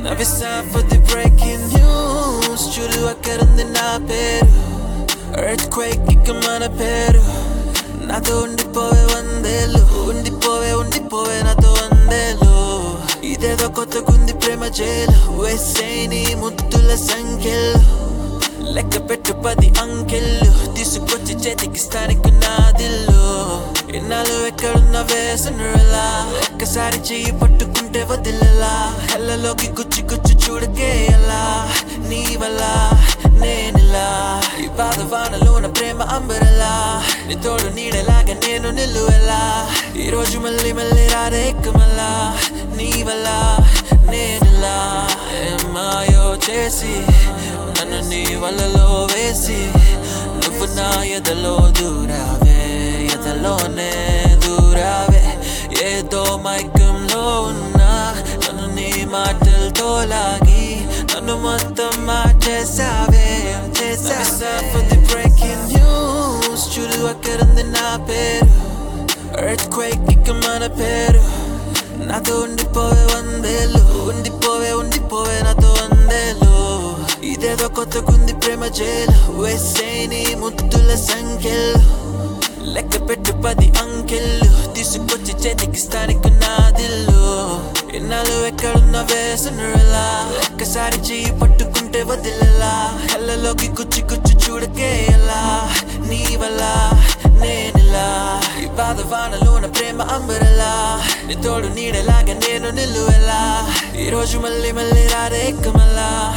Now it's time for the breaking news చూడు అక్కడుంది నా పేరు ఎర్త్క్వేక్ ఇక మన పేరు నాతో ఉండిపోవే వందేళ్ళు ఉండిపోవే ఉండిపోవే నాతో వందేళ్ళు ఇదేదో కొత్తగుంది ప్రేమ జైలు వేసేని ముద్దుల సంఖ్యలు లెక్క పెట్టు పది అంకెళ్ళు తీసుకొచ్చి చేతికి స్థానిక నాదిల్లు ఇన్నాళ్ళు ఎక్కడున్న వేసనులా ఒక్కసారి చెయ్యి పట్టుకుంటే వదిలేలా హెల్లలోకి గుచ్చి గుచ్చి చూడకే ఎలా నీ వల్ల నేనిలా ఈ బాధ వానలోన ప్రేమ అంబరలా నీ తోడు నీడలాగా నేను నిలువెలా ఈ రోజు మళ్ళీ మళ్ళీ రారేక మళ్ళా నీ వల్ల నేనిలా ఏమాయో చేసి నన్ను నీ వలలో వేసి నువ్వు నా ఎదలో దూరావే ఎదలోనే దూరావే ఏదో మైకంలో ఉన్నా నన్ను నీ మాటలతో లాగి నన్ను మొత్తం మార్చేసావే చేసావే బ్రేకింగ్ న్యూస్ చూడు అక్కడుంది నా పేరు ఎర్త్క్వేక్ ఇక మన పేరు నాతో ఉండిపోవే వందేళ్ళు ఉండిపోవే ఉండిపోవే నాతో వందేళ్ళు ఇదేదో కొత్తగుంది ప్రేమ జైలు వేసేని ముద్దుల సంఖ్యలు లెక్క పెట్టు పది అంకెళ్ళు తీసుకొచ్చి చేతికి స్థానిక నాదిల్లు ఇన్నాళ్ళు ఎక్కడున్న వేసనులా ఒక్కసారి చెయ్యి పట్టుకుంటే వదిలేలా హెల్లలోకి గుచ్చి గుచ్చి చూడకే ఎలా నీ వల్ల నేనిలా ఈ బాధ వానలోన ప్రేమ అంబరలా నీ తోడు నీడలాగా నేను నిలువెలా ఈ రోజు మళ్ళీ మళ్ళీ రారేక మళ్ళా